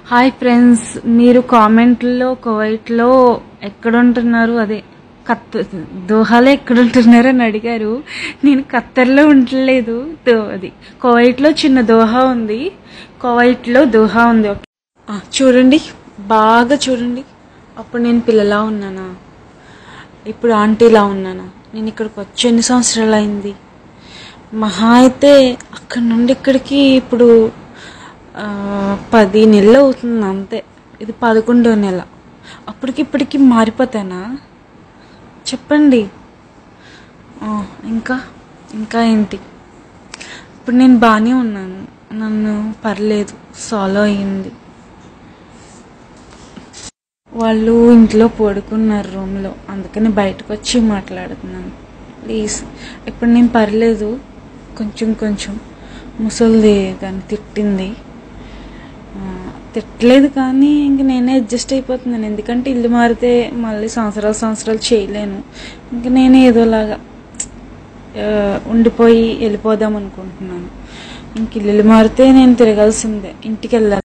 hi friends మీరు కామెంట్లో కువైట్లో ఎక్కడుంటున్నారు అదే కత్ దోహాలో ఎక్కడుంటున్నారు అని అడిగారు నేను ఖత్తర్లో ఉండలేదు దో- అది కువైట్లో చిన్న దోహా ఉంది కువైట్లో దోహా ఉంది ఓకే ఆ, చూడండి బాగా చూడండి అప్పుడు నేను పిల్లలా ఉన్నానా ఇప్పుడు ఆంటీలా ఉన్నానా నేను ఇక్కడికి వచ్చి ఎన్ని సంవత్సరాలు అయింది మహా అయితే అక్కడ నుండి ఇక్కడికి ఇప్పుడు ఆ, పది నెలలు అవుతుంది అంతే ఇది పదకొండో నెల అప్పటికి ఇప్పటికి మారిపోతానా చెప్పండి ఆ, ఇంకా ఇంకా ఏంటి ఇప్పుడు నేను బాగానే ఉన్నాను నన్ను పర్లేదు సాల్వ్ అయ్యింది వాళ్ళు ఇంట్లో పడుకున్నారు రూమ్లో అందుకని బయటకు వచ్చి మాట్లాడుతున్నాను ప్లీజ్ ఇప్పుడు నేను పర్లేదు కొంచెం కొంచెం ముసలిది దాన్ని తిట్టింది ఆ, తిట్టలేదు కానీ ఇంక నేనే అడ్జస్ట్ అయిపోతున్నాను ఎందుకంటే ఇల్లు మారితే మళ్ళీ సంవత్సరాలు సంవత్సరాలు చేయలేను ఇంక నేనే ఏదోలాగా ఆ, ఉండిపోయి వెళ్ళిపోదాం అనుకుంటున్నాను ఇంక ఇల్లు మారితే నేను తిరగాల్సిందే ఇంటికి వెళ్ళాలి